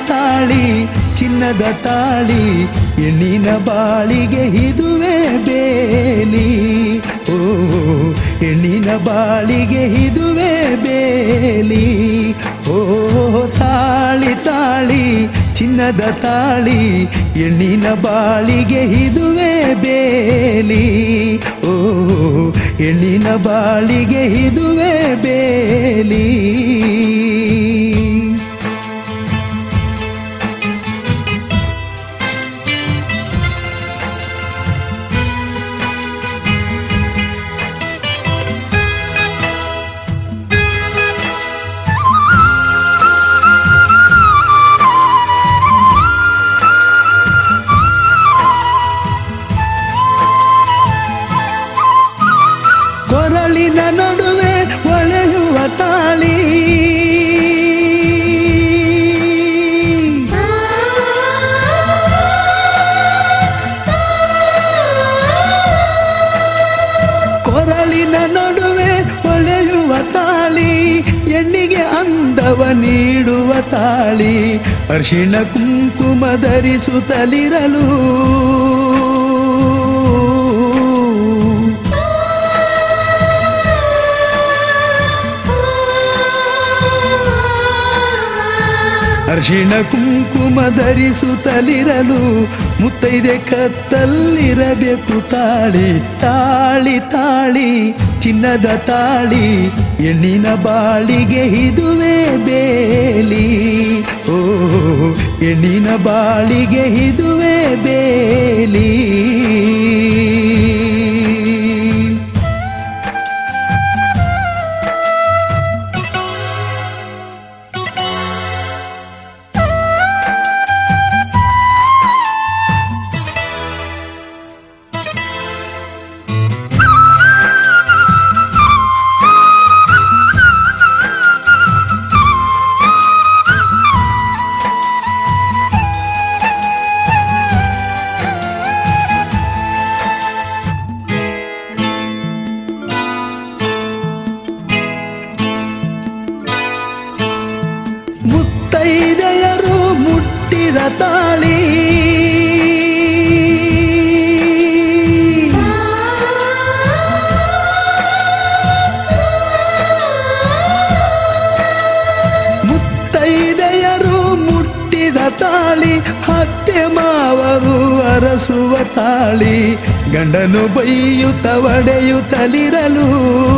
ತಾಳಿ ಚಿನ್ನದ ತಾಳಿ ಹೆಣ್ಣಿನ ಬಾಳಿಗೆ ಇದುವೆ ಬೇಲಿ ಓ ಹೆಣ್ಣಿನ ಬಾಳಿಗೆ ಇದುವೆ ಬೇಲಿ ಓ ತಾಳಿ ತಾಳಿ ಚಿನ್ನದ ತಾಳಿ ಹೆಣ್ಣಿನ ಬಾಳಿಗೆ ಇದುವೆ ಬೇಲಿ ಓ ಹೆಣ್ಣಿನ ಬಾಳಿಗೆ ಇದುವೆ ಬೇಲಿ ಕೊರಳಿನ ನಡುವೆ ಹೊಳೆಯುವ ತಾಳಿ ಕೊರಳಿನ ನಡುವೆ ಹೊಳೆಯುವ ತಾಳಿ ಹೆಣ್ಣಿಗೆ ಅಂದವ ನೀಡುವ ತಾಳಿ ಅರ್ಶಿಣ ಕುಂಕುಮ ಧರಿಸುತ್ತಲಿರಲು ಅರ್ಶಿಣ ಕುಂಕುಮ ಧರಿಸುತ್ತಲಿರಲು ಮುತ್ತೈದೆ ಕತ್ತಲ್ಲಿರಬೇಕು ತಾಳಿ ತಾಳಿ ತಾಳಿ ಚಿನ್ನದ ತಾಳಿ ಹೆಣ್ಣಿನ ಬಾಳಿಗೆ ಇದುವೆ ಬೇಲಿ ಓ ಹೆಣ್ಣಿನ ಬಾಳಿಗೆ ಇದುವೆ ಬೇಲಿ ಮುತ್ತೈದೆಯರು ಮುಟ್ಟಿದ ತಾಳಿ ಮುತ್ತೈದೆಯರು ಮುಟ್ಟಿದ ತಾಳಿ ಹತ್ತೆ ಮಾವರು ಅರಸುವ ತಾಳಿ ಗಂಡನು ಬೈಯುತ್ತ ಒಡೆಯುತ್ತಲಿರಲು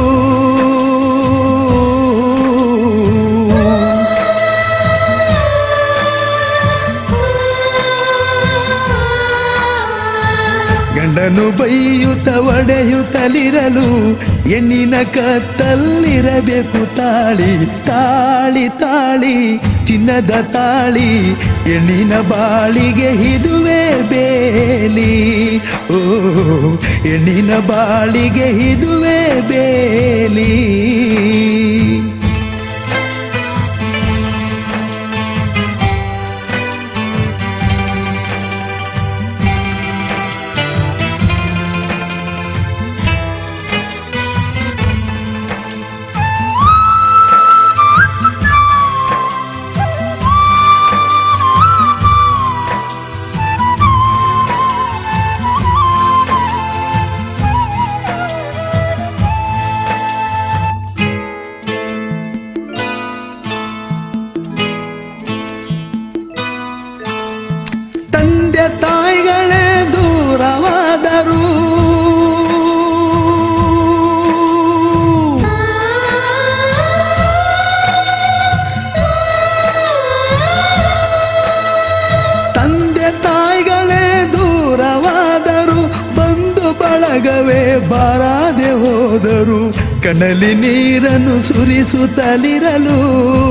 ಗಂಡನು ಬೈಯುತ್ತ ಒಡೆಯುತ್ತಲಿರಲು ಹೆಣ್ಣಿನ ಕತ್ತಲ್ಲಿರಬೇಕು ತಾಳಿ ತಾಳಿ ತಾಳಿ ಚಿನ್ನದ ತಾಳಿ ಹೆಣ್ಣಿನ ಬಾಳಿಗೆ ಇದುವೆ ಬೇಲಿ ಓ ಹೆಣ್ಣಿನ ಬಾಳಿಗೆ ಇದುವೆ ಬೇಲಿ ತಂದೆ ತಾಯಿಗಳೇ ದೂರವಾದರು ತಂದೆ ತಾಯಿಗಳೇ ದೂರವಾದರು ಬಂಧು ಬಳಗವೇ ಬಾರಾದೆ ಹೋದರು ಕಣ್ಣಲ್ಲಿ ನೀರನ್ನು ಸುರಿಸುತ್ತಲಿರಲು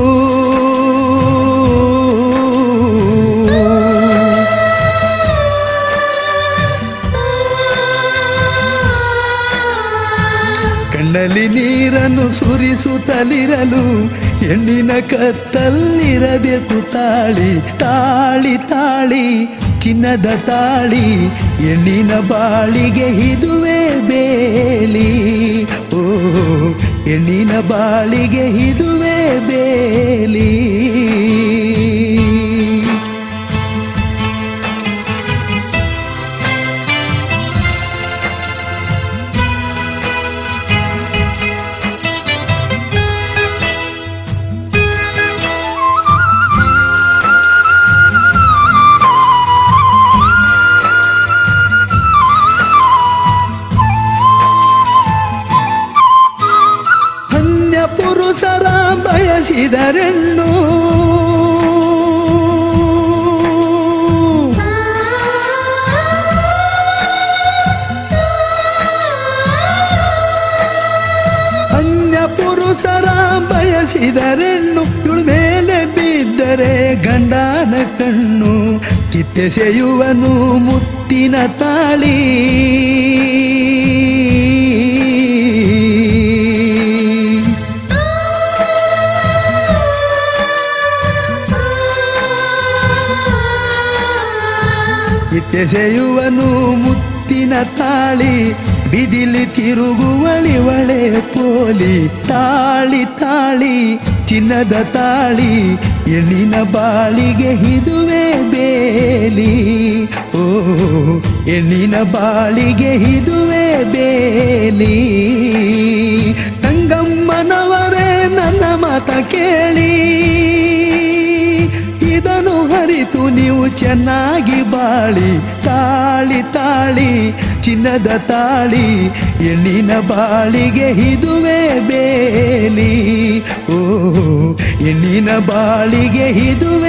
ಕಣ್ಣಲ್ಲಿ ನೀರನ್ನು ಸುರಿಸುತ್ತಲಿರಲು ಹೆಣ್ಣಿನ ಕತ್ತಲ್ಲಿರಬೇಕು ತಾಳಿ ತಾಳಿ ತಾಳಿ ಚಿನ್ನದ ತಾಳಿ ಹೆಣ್ಣಿನ ಬಾಳಿಗೆ ಇದುವೆ ಬೇಲಿ ಓ ಹೆಣ್ಣಿನ ಬಾಳಿಗೆ ಇದುವೆ ಬೇಲಿ ಬಯಸಿದರೆಣ್ಣು ಅನ್ಯ ಪುರುಷರ ಬಯಸಿದರೆಣ್ಣು ಇವಳ ಮೇಲೆ ಬಿದ್ದರೆ ಗಂಡನ ಕಣ್ಣು ಕಿತ್ತೆಸೆಯುವನು ಮುತ್ತಿನ ತಾಳಿ ಕಿತ್ತೆಸೆಯುವನು ಮುತ್ತಿನ ತಾಳಿ ಬಿದಿಲಿ ತಿರುಗುವಳಿವಳೆ ಪೋಲಿ ತಾಳಿ ತಾಳಿ ಚಿನ್ನದ ತಾಳಿ ಹೆಣ್ಣಿನ ಬಾಳಿಗೆ ಇದುವೆ ಬೇಲಿ ಓ ಹೆಣ್ಣಿನ ಬಾಳಿಗೆ ಇದುವೆ ಬೇಲಿ ಗಂಗಮ್ಮನವರೇ ನನ್ನ ಮಾತ ಕೇಳಿ ಇದನ್ನು ಹರಿತು ನೀವು ಚೆನ್ನಾಗಿ ಬಾಳಿ ತಾಳಿ ತಾಳಿ ಚಿನ್ನದ ತಾಳಿ ಹೆಣ್ಣಿನ ಬಾಳಿಗೆ ಇದುವೆ ಬೇಲಿ ಓ ಹೆಣ್ಣಿನ ಬಾಳಿಗೆ ಇದುವೆ